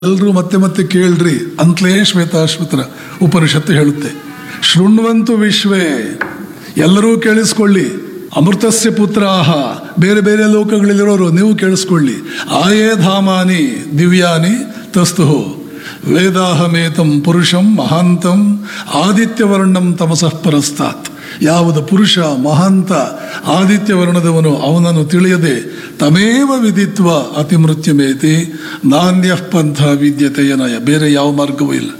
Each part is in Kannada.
ಎಲ್ಲರೂ ಮತ್ತೆ ಮತ್ತೆ ಕೇಳ್ರಿ ಅಂತಲೇ ಶ್ವೇತಾಶ್ವತರ ಉಪನಿಷತ್ತು ಹೇಳುತ್ತೆ ಶೃಣ್ವಂತು ವಿಶ್ವೇ ಎಲ್ಲರೂ ಕೇಳಿಸ್ಕೊಳ್ಳಿ ಅಮೃತಸ್ಯ ಪುತ್ರಾಹ ಬೇರೆ ಬೇರೆ ಲೋಕಗಳಲ್ಲಿರೋರು ನೀವು ಕೇಳಿಸ್ಕೊಳ್ಳಿ ಆಯೇ ಧಾಮಾನಿ ದಿವ್ಯಾನಿ ತಸ್ತು ವೇದಾಹಮೇತಂ ಪುರುಷಂ ಮಹಾಂತಂ ಆದಿತ್ಯವರ್ಣಂ ತಮಸಃ ಪರಸ್ತಾತ್ ಯಾವುದು ಪುರುಷ ಮಹಾಂತ ಆದಿತ್ಯವರ್ಣದವನು ಅವನನ್ನು ತಿಳಿಯದೆ ತಮೇವ ವಿದಿತ್ವ ಅತಿಮೃತ್ಯುಮೇತಿ ನಾಣ್ಯ ಪಂಥ ವಿದ್ಯತೆಯನಯ ಬೇರೆ ಯಾವ ಮಾರ್ಗವೂ ಇಲ್ಲ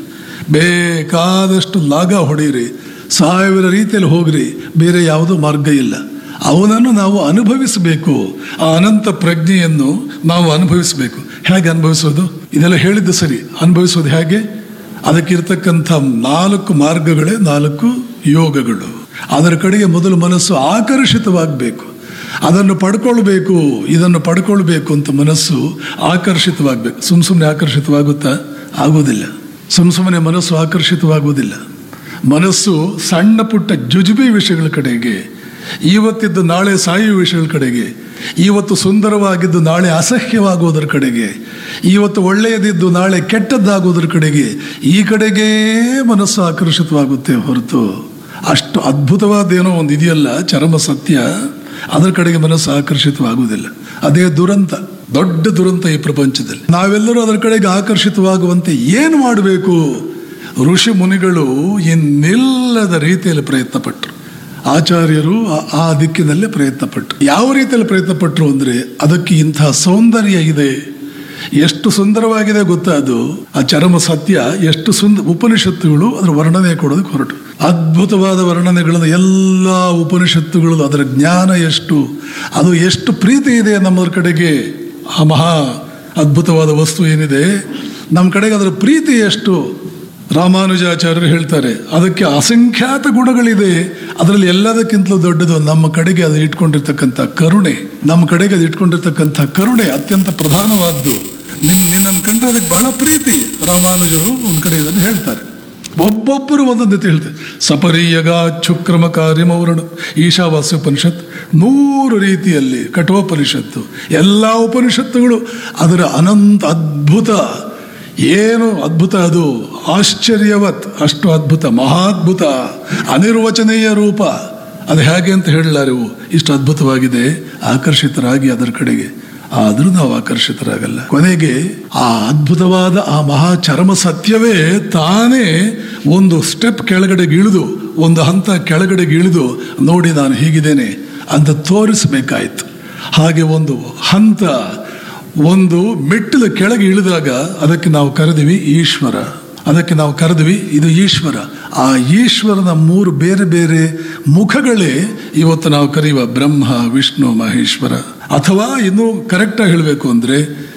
ಬೇಕಾದಷ್ಟು ಲಾಗ ಹೊಡೀರಿ ಸಾವಿರ ರೀತಿಯಲ್ಲಿ ಹೋಗ್ರಿ ಬೇರೆ ಯಾವುದೂ ಮಾರ್ಗ ಇಲ್ಲ ಅವನನ್ನು ನಾವು ಅನುಭವಿಸಬೇಕು ಆ ಅನಂತ ಪ್ರಜ್ಞೆಯನ್ನು ನಾವು ಅನುಭವಿಸಬೇಕು ಹೇಗೆ ಅನುಭವಿಸೋದು ಇದೆಲ್ಲ ಹೇಳಿದ್ದು ಸರಿ ಅನುಭವಿಸೋದು ಹೇಗೆ ಅದಕ್ಕಿರ್ತಕ್ಕಂಥ ನಾಲ್ಕು ಮಾರ್ಗಗಳೇ ನಾಲ್ಕು ಯೋಗಗಳು ಅದರ ಕಡೆಗೆ ಮೊದಲು ಮನಸ್ಸು ಆಕರ್ಷಿತವಾಗಬೇಕು ಅದನ್ನು ಪಡ್ಕೊಳ್ಬೇಕು ಇದನ್ನು ಪಡ್ಕೊಳ್ಬೇಕು ಅಂತ ಮನಸ್ಸು ಆಕರ್ಷಿತವಾಗಬೇಕು ಸುಮ್ ಸುಮ್ಮನೆ ಆಕರ್ಷಿತವಾಗುತ್ತಾ ಆಗೋದಿಲ್ಲ ಸುಮ್ ಸುಮ್ಮನೆ ಮನಸ್ಸು ಆಕರ್ಷಿತವಾಗುವುದಿಲ್ಲ ಮನಸ್ಸು ಸಣ್ಣ ಪುಟ್ಟ ಜುಜುಬಿ ವಿಷಯಗಳ ಕಡೆಗೆ ಇವತ್ತಿದ್ದು ನಾಳೆ ಸಾಯುವ ವಿಷಯಗಳ ಕಡೆಗೆ ಇವತ್ತು ಸುಂದರವಾಗಿದ್ದು ನಾಳೆ ಅಸಹ್ಯವಾಗುವುದರ ಕಡೆಗೆ ಇವತ್ತು ಒಳ್ಳೆಯದಿದ್ದು ನಾಳೆ ಕೆಟ್ಟದ್ದಾಗುವುದರ ಕಡೆಗೆ ಈ ಕಡೆಗೇ ಮನಸ್ಸು ಆಕರ್ಷಿತವಾಗುತ್ತೆ ಹೊರತು ಅಷ್ಟು ಅದ್ಭುತವಾದೇನೋ ಒಂದು ಇದೆಯಲ್ಲ ಚರಮ ಸತ್ಯ ಅದರ ಕಡೆಗೆ ಮನಸ್ಸು ಆಕರ್ಷಿತವಾಗುವುದಿಲ್ಲ ಅದೇ ದುರಂತ ದೊಡ್ಡ ದುರಂತ ಈ ಪ್ರಪಂಚದಲ್ಲಿ ನಾವೆಲ್ಲರೂ ಅದರ ಕಡೆಗೆ ಆಕರ್ಷಿತವಾಗುವಂತೆ ಏನು ಮಾಡಬೇಕು ಋಷಿ ಮುನಿಗಳು ಇನ್ನಿಲ್ಲದ ರೀತಿಯಲ್ಲಿ ಪ್ರಯತ್ನ ಪಟ್ಟರು ಆಚಾರ್ಯರು ಆ- ಆ ದಿಕ್ಕಿನಲ್ಲೇ ಪ್ರಯತ್ನ ಪಟ್ಟರು ಯಾವ ರೀತಿಯಲ್ಲಿ ಪ್ರಯತ್ನ ಪಟ್ಟರು ಅಂದರೆ ಅದಕ್ಕೆ ಇಂತಹ ಸೌಂದರ್ಯ ಇದೆ ಎಷ್ಟು ಸುಂದರವಾಗಿದೆ ಗೊತ್ತಾ ಅದು ಆ ಚರಮ ಸತ್ಯ ಎಷ್ಟು ಸುಂದ ಉಪನಿಷತ್ತುಗಳು ಅದರ ವರ್ಣನೆ ಕೊಡೋದಕ್ಕೆ ಹೊರಟು ಅದ್ಭುತವಾದ ವರ್ಣನೆಗಳನ್ನು ಎಲ್ಲ ಉಪನಿಷತ್ತುಗಳು ಅದರ ಜ್ಞಾನ ಎಷ್ಟು ಅದು ಎಷ್ಟು ಪ್ರೀತಿ ಇದೆ ನಮ್ಮ ಕಡೆಗೆ ಆ ಮಹಾ ಅದ್ಭುತವಾದ ವಸ್ತು ಏನಿದೆ ನಮ್ಮ ಕಡೆಗೆ ಅದರ ಪ್ರೀತಿ ಎಷ್ಟು ರಾಮಾನುಜಾಚಾರ್ಯರು ಹೇಳ್ತಾರೆ ಅದಕ್ಕೆ ಅಸಂಖ್ಯಾತ ಗುಣಗಳಿದೆ ಅದರಲ್ಲಿ ಎಲ್ಲದಕ್ಕಿಂತಲೂ ದೊಡ್ಡದು ನಮ್ಮ ಕಡೆಗೆ ಅದು ಇಟ್ಕೊಂಡಿರ್ತಕ್ಕಂಥ ಕರುಣೆ ನಮ್ಮ ಕಡೆಗೆ ಅದು ಇಟ್ಕೊಂಡಿರ್ತಕ್ಕಂಥ ಕರುಣೆ ಅತ್ಯಂತ ಪ್ರಧಾನವಾದ್ದು ನಿನ್ ನಿನ್ನನ್ನು ಕಂಡ್ರೆ ಅದಕ್ಕೆ ಬಹಳ ಪ್ರೀತಿ ರಾಮಾನುಜರು ಒಂದು ಕಡೆ ಇದನ್ನು ಹೇಳ್ತಾರೆ ಒಬ್ಬೊಬ್ಬರು ಒಂದೊಂದು ರೀತಿ ಹೇಳ್ತಾರೆ ಸಪರೀಯಗ ಚುಕ್ರಮ ಕಾರ್ಯಮೌರಣ ಈಶಾವಾಸ್ಯ ಉಪನಿಷತ್ ನೂರು ರೀತಿಯಲ್ಲಿ ಕಠೋಪನಿಷತ್ತು ಎಲ್ಲ ಉಪನಿಷತ್ತುಗಳು ಅದರ ಅನಂತ ಅದ್ಭುತ ಏನು ಅದ್ಭುತ ಅದು ಆಶ್ಚರ್ಯವತ್ ಅಷ್ಟು ಅದ್ಭುತ ಮಹಾದ್ಭುತ ಅನಿರ್ವಚನೀಯ ರೂಪ ಅದು ಹೇಗೆ ಅಂತ ಹೇಳಲಾರೆವು ಇಷ್ಟು ಅದ್ಭುತವಾಗಿದೆ ಆಕರ್ಷಿತರಾಗಿ ಅದರ ಕಡೆಗೆ ಆದರೂ ನಾವು ಆಕರ್ಷಿತರಾಗಲ್ಲ ಕೊನೆಗೆ ಆ ಅದ್ಭುತವಾದ ಆ ಮಹಾ ಚರಮ ಸತ್ಯವೇ ತಾನೇ ಒಂದು ಸ್ಟೆಪ್ ಕೆಳಗಡೆಗೆ ಇಳಿದು ಒಂದು ಹಂತ ಕೆಳಗಡೆಗೆ ಇಳಿದು ನೋಡಿ ನಾನು ಹೀಗಿದ್ದೇನೆ ಅಂತ ತೋರಿಸಬೇಕಾಯ್ತು ಹಾಗೆ ಒಂದು ಹಂತ ಒಂದು ಮೆಟ್ಟಿಲು ಕೆಳಗೆ ಇಳಿದಾಗ ಅದಕ್ಕೆ ನಾವು ಕರೆದಿವಿ ಈಶ್ವರ ಅದಕ್ಕೆ ನಾವು ಕರೆದ್ವಿ ಇದು ಈಶ್ವರ ಆ ಈಶ್ವರನ ಮೂರು ಬೇರೆ ಬೇರೆ ಮುಖಗಳೇ ಇವತ್ತು ನಾವು ಕರೆಯುವ ಬ್ರಹ್ಮ ವಿಷ್ಣು ಮಹೇಶ್ವರ ಅಥವಾ ಇನ್ನು ಕರೆಕ್ಟಾಗಿ ಹೇಳಬೇಕು ಅಂದರೆ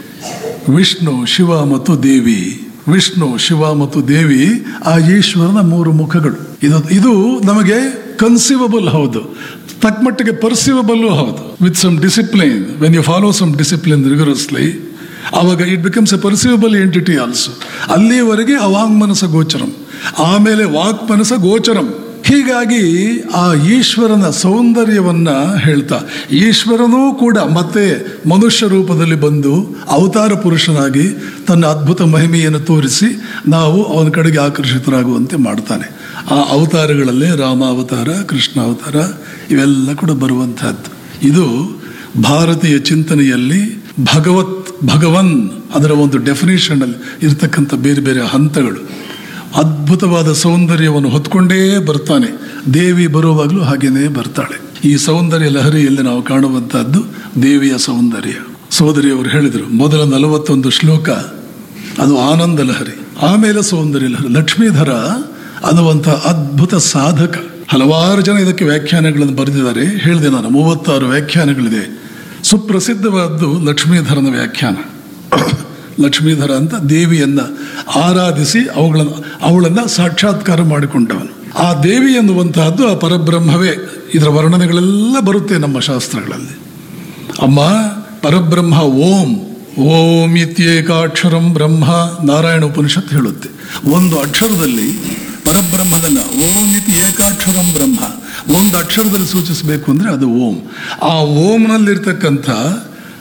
ವಿಷ್ಣು ಶಿವ ಮತ್ತು ದೇವಿ ವಿಷ್ಣು ಶಿವ ಮತ್ತು ದೇವಿ ಆ ಈಶ್ವರನ ಮೂರು ಮುಖಗಳು ಇದು ಇದು ನಮಗೆ ಕನ್ಸಿವಬಲ್ ಹೌದು ತಕ್ಕಮಟ್ಟಿಗೆ ಪರ್ಸಿವಬಲ್ಲು ಹೌದು with some discipline when you follow some discipline rigorously ಆವಾಗ it becomes a perceivable entity also ಅಲ್ಲಿಯವರೆಗೆ ಅವಾಂಗ್ ಮನಸ ಗೋಚರಂ ಆಮೇಲೆ ವಾಕ್ ಮನಸ ಗೋಚರಂ ಹೀಗಾಗಿ ಆ ಈಶ್ವರನ ಸೌಂದರ್ಯವನ್ನ ಹೇಳ್ತಾ ಈಶ್ವರನೂ ಕೂಡ ಮತ್ತೆ ಮನುಷ್ಯ ರೂಪದಲ್ಲಿ ಬಂದು ಅವತಾರ ಪುರುಷನಾಗಿ ತನ್ನ ಅದ್ಭುತ ಮಹಿಮೆಯನ್ನು ತೋರಿಸಿ ನಾವು ಅವನ ಕಡೆಗೆ ಆಕರ್ಷಿತರಾಗುವಂತೆ ಮಾಡ್ತಾನೆ ಆ ಅವತಾರಗಳಲ್ಲೇ ರಾಮಾವತಾರ ಕೃಷ್ಣ ಅವತಾರ ಇವೆಲ್ಲ ಕೂಡ ಬರುವಂತಹದ್ದು ಇದು ಭಾರತೀಯ ಚಿಂತನೆಯಲ್ಲಿ ಭಗವತ್ ಭಗವನ್ ಅದರ ಒಂದು ಡೆಫಿನೇಷನ್ ಅಲ್ಲಿ ಇರತಕ್ಕಂಥ ಬೇರೆ ಬೇರೆ ಹಂತಗಳು ಅದ್ಭುತವಾದ ಸೌಂದರ್ಯವನ್ನು ಹೊತ್ಕೊಂಡೇ ಬರ್ತಾನೆ ದೇವಿ ಬರುವಾಗಲೂ ಹಾಗೇನೇ ಬರ್ತಾಳೆ ಈ ಸೌಂದರ್ಯ ಲಹರಿಯಲ್ಲಿ ನಾವು ಕಾಣುವಂತಹದ್ದು ದೇವಿಯ ಸೌಂದರ್ಯ ಸೋದರಿಯವರು ಹೇಳಿದರು ಮೊದಲ ನಲವತ್ತೊಂದು ಶ್ಲೋಕ ಅದು ಆನಂದ ಲಹರಿ ಆಮೇಲೆ ಸೌಂದರ್ಯ ಲಹರಿ ಲಕ್ಷ್ಮೀಧರ ಅನ್ನುವಂಥ ಅದ್ಭುತ ಸಾಧಕ ಹಲವಾರು ಜನ ಇದಕ್ಕೆ ವ್ಯಾಖ್ಯಾನಗಳನ್ನು ಬರೆದಿದ್ದಾರೆ ಹೇಳಿದೆ ನಾನು ಮೂವತ್ತಾರು ವ್ಯಾಖ್ಯಾನಗಳಿದೆ ಸುಪ್ರಸಿದ್ಧವಾದ್ದು ಲಕ್ಷ್ಮೀಧರನ ವ್ಯಾಖ್ಯಾನ ಲಕ್ಷ್ಮೀಧರ ಅಂತ ದೇವಿಯನ್ನ ಆರಾಧಿಸಿ ಅವುಗಳನ್ನು ಅವಳನ್ನ ಸಾಕ್ಷಾತ್ಕಾರ ಮಾಡಿಕೊಂಡವನು ಆ ದೇವಿ ಎನ್ನುವಂತಹದ್ದು ಆ ಪರಬ್ರಹ್ಮವೇ ಇದರ ವರ್ಣನೆಗಳೆಲ್ಲ ಬರುತ್ತೆ ನಮ್ಮ ಶಾಸ್ತ್ರಗಳಲ್ಲಿ ಅಮ್ಮ ಪರಬ್ರಹ್ಮ ಓಂ ಓಂ ಇತ್ಯೇಕಾಕ್ಷರಂ ಬ್ರಹ್ಮ ನಾರಾಯಣ ಉಪನಿಷತ್ ಹೇಳುತ್ತೆ ಒಂದು ಅಕ್ಷರದಲ್ಲಿ ಪರಬ್ರಹ್ಮನನ್ನ ಓಂ ಇತಿ ಏಕಾಕ್ಷರಂ ಬ್ರಹ್ಮ ಒಂದು ಅಕ್ಷರದಲ್ಲಿ ಸೂಚಿಸಬೇಕು ಅಂದ್ರೆ ಅದು ಓಂ ಆ ಓಂನಲ್ಲಿರ್ತಕ್ಕಂಥ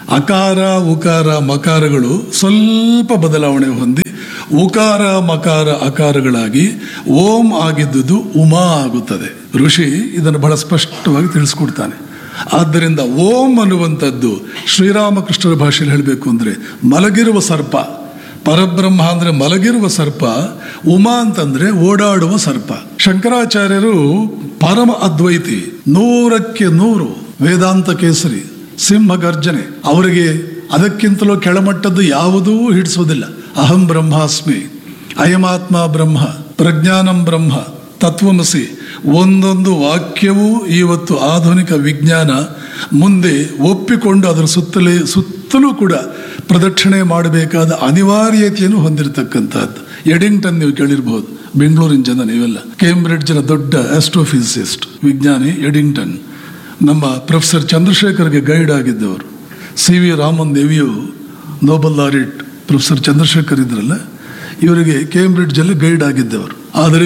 ಅಕಾರ ಉಕಾರ ಮಕಾರಗಳು ಸ್ವಲ್ಪ ಬದಲಾವಣೆ ಹೊಂದಿ ಉಕಾರ ಮಕಾರ ಅಕಾರಗಳಾಗಿ ಓಂ ಆಗಿದ್ದುದು ಉಮಾ ಆಗುತ್ತದೆ ಋಷಿ ಇದನ್ನು ಬಹಳ ಸ್ಪಷ್ಟವಾಗಿ ತಿಳಿಸ್ಕೊಡ್ತಾನೆ ಆದ್ದರಿಂದ ಓಂ ಅನ್ನುವಂಥದ್ದು ಶ್ರೀರಾಮಕೃಷ್ಣರ ಭಾಷೆಯಲ್ಲಿ ಹೇಳಬೇಕು ಅಂದರೆ ಮಲಗಿರುವ ಸರ್ಪ ಪರಬ್ರಹ್ಮ ಅಂದ್ರೆ ಮಲಗಿರುವ ಸರ್ಪ ಉಮಾ ಅಂತಂದ್ರೆ ಓಡಾಡುವ ಸರ್ಪ ಶಂಕರಾಚಾರ್ಯರು ಪರಮ ಅದ್ವೈತಿ ನೂರಕ್ಕೆ ನೂರು ವೇದಾಂತ ಕೇಸರಿ ಸಿಂಹ ಗರ್ಜನೆ ಅವರಿಗೆ ಅದಕ್ಕಿಂತಲೂ ಕೆಳಮಟ್ಟದ್ದು ಯಾವುದೂ ಹಿಡಿಸೋದಿಲ್ಲ ಅಹಂ ಬ್ರಹ್ಮಾಸ್ಮಿ ಅಯಮಾತ್ಮ ಬ್ರಹ್ಮ ಪ್ರಜ್ಞಾನಂ ಬ್ರಹ್ಮ ತತ್ವಮಸಿ ಒಂದೊಂದು ವಾಕ್ಯವೂ ಇವತ್ತು ಆಧುನಿಕ ವಿಜ್ಞಾನ ಮುಂದೆ ಒಪ್ಪಿಕೊಂಡು ಅದರ ಸುತ್ತಲೇ ಸುತ್ತಲೂ ಕೂಡ ಪ್ರದಕ್ಷಿಣೆ ಮಾಡಬೇಕಾದ ಅನಿವಾರ್ಯತೆಯನ್ನು ಹೊಂದಿರತಕ್ಕಂಥದ್ದು ಎಡಿಂಗ್ಟನ್ ನೀವು ಕೇಳಿರ್ಬೋದು ಬೆಂಗಳೂರಿನ ಜನ ನೀವೆಲ್ಲ ಕೇಂಬ್ರಿಡ್ಜ್ನ ದೊಡ್ಡ ಆಸ್ಟ್ರೋಫಿಸಿಸ್ಟ್ ವಿಜ್ಞಾನಿ ಎಡಿಂಗ್ಟನ್ ನಮ್ಮ ಪ್ರೊಫೆಸರ್ ಚಂದ್ರಶೇಖರ್ಗೆ ಗೈಡ್ ಆಗಿದ್ದವರು ಸಿ ವಿ ರಾಮನ್ ದೇವಿಯು ನೋಬಲ್ ಲಾರಿಟ್ ಪ್ರೊಫೆಸರ್ ಚಂದ್ರಶೇಖರ್ ಇದ್ರಲ್ಲ ಇವರಿಗೆ ಕೇಂಬ್ರಿಡ್ಜಲ್ಲಿ ಗೈಡ್ ಆಗಿದ್ದವರು ಆದರೆ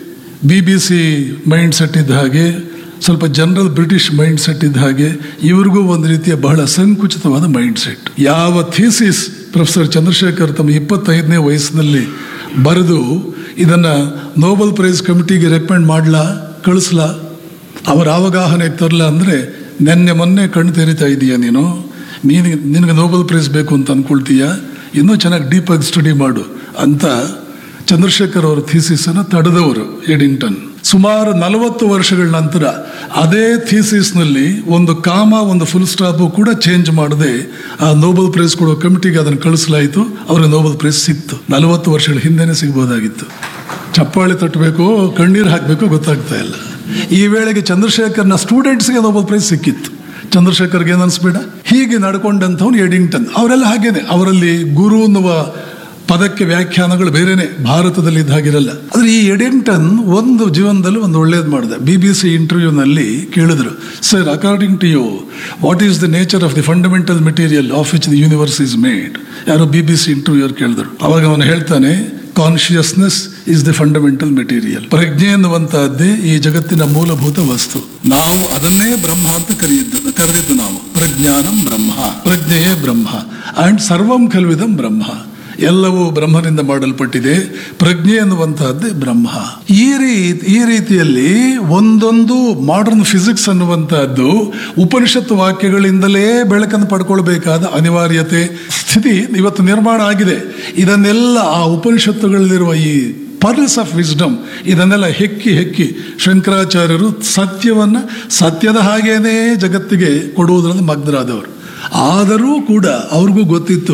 B B C mindset ಇದ್ದ ಹಾಗೆ ಸ್ವಲ್ಪ ಜನರಲ್ ಬ್ರಿಟಿಷ್ ಮೈಂಡ್ ಸೆಟ್ ಇದ್ದ ಹಾಗೆ ಇವ್ರಿಗೂ ಒಂದು ರೀತಿಯ ಬಹಳ ಸಂಕುಚಿತವಾದ ಮೈಂಡ್ ಸೆಟ್ ಯಾವ ಥೀಸಿಸ್ ಪ್ರೊಫೆಸರ್ ಚಂದ್ರಶೇಖರ್ ತಮ್ಮ ಇಪ್ಪತ್ತೈದನೇ ವಯಸ್ಸಿನಲ್ಲಿ ಬರೆದು ಇದನ್ನ ನೋಬೆಲ್ ಪ್ರೈಸ್ ಕಮಿಟಿಗೆ ರೆಕಮೆಂಡ್ ಮಾಡ್ಲಾ ಕಳಿಸ್ಲಾ ಅವರ ಅವಗಾಹನೆಗೆ ತರಲ ಅಂದರೆ ನೆನ್ನೆ ಮೊನ್ನೆ ಕಣ್ಣು ತೆರಿತಾ ಇದೀಯ ನೀನು ನೀನು ನಿನಗೆ ನೋಬೆಲ್ ಪ್ರೈಸ್ ಬೇಕು ಅಂತ ಅನ್ಕೊಳ್ತೀಯ ಇನ್ನೂ ಚೆನ್ನಾಗಿ ಡೀಪಾಗಿ ಸ್ಟಡಿ ಮಾಡು ಅಂತ ಚಂದ್ರಶೇಖರ್ ಅವರ ಥೀಸಿಸನ್ನು ತಡೆದವರು ಎಡಿಂಗ್ಟನ್ ಸುಮಾರು ನಲವತ್ತು ವರ್ಷಗಳ ನಂತರ ಅದೇ ಥೀಸಿಸ್ನಲ್ಲಿ ಒಂದು ಕಾಮ ಒಂದು ಫುಲ್ ಸ್ಟಾಪು ಕೂಡ ಚೇಂಜ್ ಮಾಡದೆ ಆ ನೋಬೆಲ್ ಪ್ರೈಸ್ ಕೊಡೋ ಕಮಿಟಿಗೆ ಅದನ್ನು ಕಳಿಸಲಾಯಿತು ಅವ್ರಿಗೆ ನೋಬೆಲ್ ಪ್ರೈಸ್ ಸಿಕ್ತು ನಲವತ್ತು ವರ್ಷಗಳ ಹಿಂದೆನೇ ಸಿಗ್ಬೋದಾಗಿತ್ತು ಚಪ್ಪಾಳೆ ತಟ್ಟಬೇಕು ಕಣ್ಣೀರು ಹಾಕಬೇಕು ಗೊತ್ತಾಗ್ತಾ ಇಲ್ಲ ಈ ವೇಳೆಗೆ ಚಂದ್ರಶೇಖರ್ನ ಸ್ಟೂಡೆಂಟ್ಸ್ಗೆ ನೋಬೆಲ್ ಪ್ರೈಸ್ ಸಿಕ್ಕಿತ್ತು ಚಂದ್ರಶೇಖರ್ಗೆ ಏನು ಅನ್ಸ್ಬೇಡ ಹೀಗೆ ನಡ್ಕೊಂಡಂಥವ್ನು ಎಡಿಂಗ್ಟನ್ ಅವರೆಲ್ಲ ಹಾಗೇನೆ ಅವರಲ್ಲಿ ಗುರು ಅನ್ನುವ ಪದಕ್ಕೆ ವ್ಯಾಖ್ಯಾನಗಳು ಬೇರೆನೆ ಭಾರತದಲ್ಲಿ ಇದ್ದ ಹಾಗಿರಲ್ಲ ಆದ್ರೆ ಈ ಎಡಿಂಗ್ಟನ್ ಒಂದು ಜೀವನದಲ್ಲಿ ಒಂದು ಒಳ್ಳೇದು ಮಾಡಿದೆ ಬಿ ಬಿ ಸಿ ಇಂಟರ್ವ್ಯೂನಲ್ಲಿ ಕೇಳಿದ್ರು sir according to you what is the nature of the fundamental material of which the universe is made ಯಾರೋ ಬಿ ಬಿ ಸಿ ಇಂಟರ್ವ್ಯೂರ್ ಕೇಳಿದ್ರು ಅವಾಗ ಅವನು ಹೇಳ್ತಾನೆ consciousness is the fundamental material ಪ್ರಜ್ಞೆ ಎನ್ನುವಂತಹದ್ದೇ ಈ ಜಗತ್ತಿನ ಮೂಲಭೂತ ವಸ್ತು ನಾವು ಅದನ್ನೇ ಬ್ರಹ್ಮ ಅಂತ ಕರೆಯಿದ್ದು ಕರೆದಿದ್ದು ನಾವು ಪ್ರಜ್ಞಾನಂ ಬ್ರಹ್ಮ ಪ್ರಜ್ಞೆಯೇ ಬ್ರಹ್ಮ ಅಂಡ್ ಸರ್ವಂ ಖಲ್ವಿದಂ ಬ್ರಹ್ಮ ಎಲ್ಲವೂ ಬ್ರಹ್ಮನಿಂದ ಮಾಡಲ್ಪಟ್ಟಿದೆ ಪ್ರಜ್ಞೆ ಎನ್ನುವಂತಹದ್ದೇ ಬ್ರಹ್ಮ ಈ ರೀತಿ ಈ ರೀತಿಯಲ್ಲಿ ಒಂದೊಂದು ಮಾಡರ್ನ್ ಫಿಸಿಕ್ಸ್ ಅನ್ನುವಂತಹದ್ದು ಉಪನಿಷತ್ತು ವಾಕ್ಯಗಳಿಂದಲೇ ಬೆಳಕನ್ನು ಪಡ್ಕೊಳ್ಬೇಕಾದ ಅನಿವಾರ್ಯತೆ ಸ್ಥಿತಿ ಇವತ್ತು ನಿರ್ಮಾಣ ಆಗಿದೆ ಇದನ್ನೆಲ್ಲ ಆ ಉಪನಿಷತ್ತುಗಳಲ್ಲಿರುವ ಈ ಪರ್ಲ್ಸ್ ಆಫ್ ವಿಸ್ಡಮ್ ಇದನ್ನೆಲ್ಲ ಹೆಕ್ಕಿ ಹೆಕ್ಕಿ ಶಂಕರಾಚಾರ್ಯರು ಸತ್ಯವನ್ನ ಸತ್ಯದ ಹಾಗೇನೇ ಜಗತ್ತಿಗೆ ಕೊಡುವುದರಲ್ಲಿ ಮಗ್ನರಾದವರು ಆದರೂ ಕೂಡ ಅವ್ರಿಗೂ ಗೊತ್ತಿತ್ತು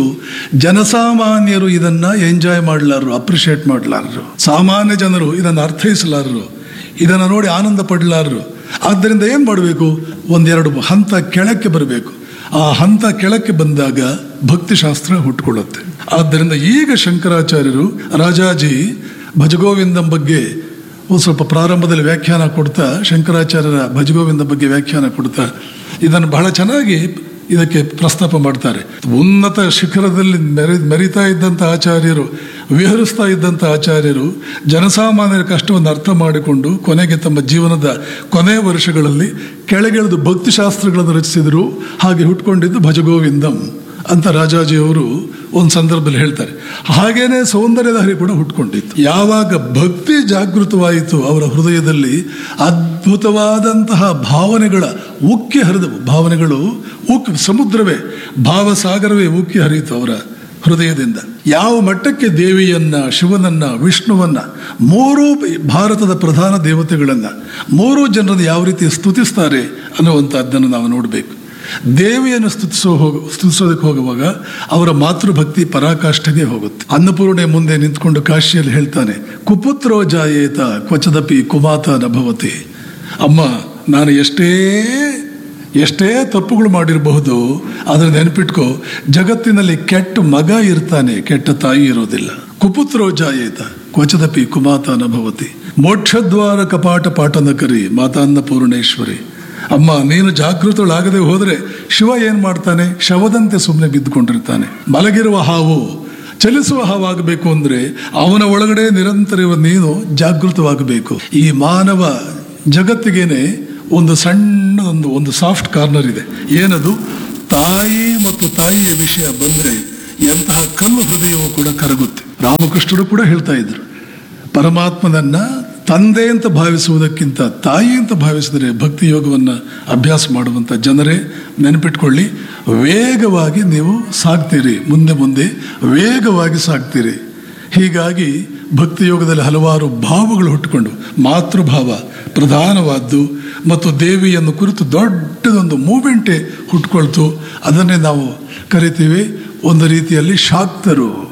ಜನಸಾಮಾನ್ಯರು ಇದನ್ನ ಎಂಜಾಯ್ ಮಾಡಲಾರರು ಅಪ್ರಿಷಿಯೇಟ್ ಮಾಡಲಾರರು ಸಾಮಾನ್ಯ ಜನರು ಇದನ್ನು ಅರ್ಥೈಸಲಾರರು ಇದನ್ನು ನೋಡಿ ಆನಂದ ಪಡಲಾರರು ಆದ್ದರಿಂದ ಏನು ಮಾಡಬೇಕು ಒಂದೆರಡು ಹಂತ ಕೆಳಕ್ಕೆ ಬರಬೇಕು ಆ ಹಂತ ಕೆಳಕ್ಕೆ ಬಂದಾಗ ಭಕ್ತಿಶಾಸ್ತ್ರ ಹುಟ್ಟುಕೊಳ್ಳುತ್ತೆ ಆದ್ದರಿಂದ ಈಗ ಶಂಕರಾಚಾರ್ಯರು ರಾಜಾಜಿ ಭಜಗೋವಿಂದಂ ಬಗ್ಗೆ ಒಂದು ಸ್ವಲ್ಪ ಪ್ರಾರಂಭದಲ್ಲಿ ವ್ಯಾಖ್ಯಾನ ಕೊಡ್ತಾ ಶಂಕರಾಚಾರ್ಯರ ಭಜಗೋವಿಂದ ಬಗ್ಗೆ ವ್ಯಾಖ್ಯಾನ ಕೊಡ್ತಾ ಇದನ್ನು ಬಹಳ ಚೆನ್ನಾಗಿ ಇದಕ್ಕೆ ಪ್ರಸ್ತಾಪ ಮಾಡ್ತಾರೆ ಉನ್ನತ ಶಿಖರದಲ್ಲಿ ಮೆರೆ ಮೆರಿತಾ ಇದ್ದಂಥ ಆಚಾರ್ಯರು ವಿಹರಿಸ್ತಾ ಇದ್ದಂಥ ಆಚಾರ್ಯರು ಜನಸಾಮಾನ್ಯರ ಕಷ್ಟವನ್ನು ಅರ್ಥ ಮಾಡಿಕೊಂಡು ಕೊನೆಗೆ ತಮ್ಮ ಜೀವನದ ಕೊನೆ ವರ್ಷಗಳಲ್ಲಿ ಕೆಳಗಿಳಿದು ಭಕ್ತಿಶಾಸ್ತ್ರಗಳನ್ನು ರಚಿಸಿದರು ಹಾಗೆ ಹುಟ್ಕೊಂಡಿದ್ದು ಭಜಗೋವಿಂದಂ ಅಂತ ರಾಜಾಜಿಯವರು ಒಂದು ಸಂದರ್ಭದಲ್ಲಿ ಹೇಳ್ತಾರೆ ಹಾಗೇನೆ ಸೌಂದರ್ಯದ ಹರಿ ಕೂಡ ಹುಟ್ಕೊಂಡಿತ್ತು ಯಾವಾಗ ಭಕ್ತಿ ಜಾಗೃತವಾಯಿತು ಅವರ ಹೃದಯದಲ್ಲಿ ಅದ್ಭುತವಾದಂತಹ ಭಾವನೆಗಳ ಉಕ್ಕಿ ಹರಿದವು ಭಾವನೆಗಳು ಉಕ್ಕಿ ಸಮುದ್ರವೇ ಭಾವಸಾಗರವೇ ಉಕ್ಕಿ ಹರಿಯಿತು ಅವರ ಹೃದಯದಿಂದ ಯಾವ ಮಟ್ಟಕ್ಕೆ ದೇವಿಯನ್ನ ಶಿವನನ್ನ ವಿಷ್ಣುವನ್ನ ಮೂರೂ ಭಾರತದ ಪ್ರಧಾನ ದೇವತೆಗಳನ್ನ ಮೂರೂ ಜನರನ್ನು ಯಾವ ರೀತಿ ಸ್ತುತಿಸ್ತಾರೆ ಅನ್ನುವಂಥದ್ದನ್ನು ನಾವು ನೋಡಬೇಕು ದೇವಿಯನ್ನು ಸ್ತುತಿಸೋ ಹೋಗ ಸ್ತುತಿಸೋದಕ್ಕೆ ಹೋಗುವಾಗ ಅವರ ಮಾತೃಭಕ್ತಿ ಪರಾಕಾಷ್ಠೆಗೆ ಹೋಗುತ್ತೆ ಅನ್ನಪೂರ್ಣೆ ಮುಂದೆ ನಿಂತ್ಕೊಂಡು ಕಾಶಿಯಲ್ಲಿ ಹೇಳ್ತಾನೆ ಕುಪುತ್ರೋ ಜಾಯೇತ ಕ್ವಚದಪಿ ಕುಮಾತ ನಭವತಿ ಅಮ್ಮ ನಾನು ಎಷ್ಟೇ ಎಷ್ಟೇ ತಪ್ಪುಗಳು ಮಾಡಿರಬಹುದು ಅದನ್ನು ನೆನಪಿಟ್ಕೋ ಜಗತ್ತಿನಲ್ಲಿ ಕೆಟ್ಟ ಮಗ ಇರ್ತಾನೆ ಕೆಟ್ಟ ತಾಯಿ ಇರೋದಿಲ್ಲ ಕುಪುತ್ರೋ ಜಾಯೇತ ಕ್ವಚದಪಿ ಕುಮಾತ ನಭವತಿ ಮೋಕ್ಷದ್ವಾರ ಕಪಾಟ ಪಾಠನ ಕರಿ ಮಾತಾನ್ನ ಪೂರ್ಣೇಶ್ವರಿ ಅಮ್ಮ ನೀನು ಜಾಗೃತಳಾಗದೆ ಹೋದರೆ ಶಿವ ಏನ್ ಮಾಡ್ತಾನೆ ಶವದಂತೆ ಸುಮ್ಮನೆ ಬಿದ್ದುಕೊಂಡಿರ್ತಾನೆ ಮಲಗಿರುವ ಹಾವು ಚಲಿಸುವ ಹಾವಾಗಬೇಕು ಅಂದ್ರೆ ಅವನ ಒಳಗಡೆ ನಿರಂತರ ನೀನು ಜಾಗೃತವಾಗಬೇಕು ಈ ಮಾನವ ಜಗತ್ತಿಗೇನೆ ಒಂದು ಸಣ್ಣ ಒಂದು ಒಂದು ಸಾಫ್ಟ್ ಕಾರ್ನರ್ ಇದೆ ಏನದು ತಾಯಿ ಮತ್ತು ತಾಯಿಯ ವಿಷಯ ಬಂದ್ರೆ ಎಂತಹ ಕಲ್ಲು ಹೃದಯವೂ ಕೂಡ ಕರಗುತ್ತೆ ರಾಮಕೃಷ್ಣರು ಕೂಡ ಹೇಳ್ತಾ ಇದ್ರು ಪರಮಾತ್ಮನನ್ನ ತಂದೆ ಅಂತ ಭಾವಿಸುವುದಕ್ಕಿಂತ ತಾಯಿ ಅಂತ ಭಾವಿಸಿದರೆ ಭಕ್ತಿ ಯೋಗವನ್ನು ಅಭ್ಯಾಸ ಮಾಡುವಂಥ ಜನರೇ ನೆನಪಿಟ್ಕೊಳ್ಳಿ ವೇಗವಾಗಿ ನೀವು ಸಾಗ್ತೀರಿ ಮುಂದೆ ಮುಂದೆ ವೇಗವಾಗಿ ಸಾಗ್ತೀರಿ ಹೀಗಾಗಿ ಭಕ್ತಿ ಯೋಗದಲ್ಲಿ ಹಲವಾರು ಭಾವಗಳು ಹುಟ್ಟುಕೊಂಡು ಮಾತೃಭಾವ ಪ್ರಧಾನವಾದ್ದು ಮತ್ತು ದೇವಿಯನ್ನು ಕುರಿತು ದೊಡ್ಡದೊಂದು ಮೂಮೆಂಟೇ ಹುಟ್ಕೊಳ್ತು ಅದನ್ನೇ ನಾವು ಕರಿತೀವಿ ಒಂದು ರೀತಿಯಲ್ಲಿ ಶಾಕ್ತರು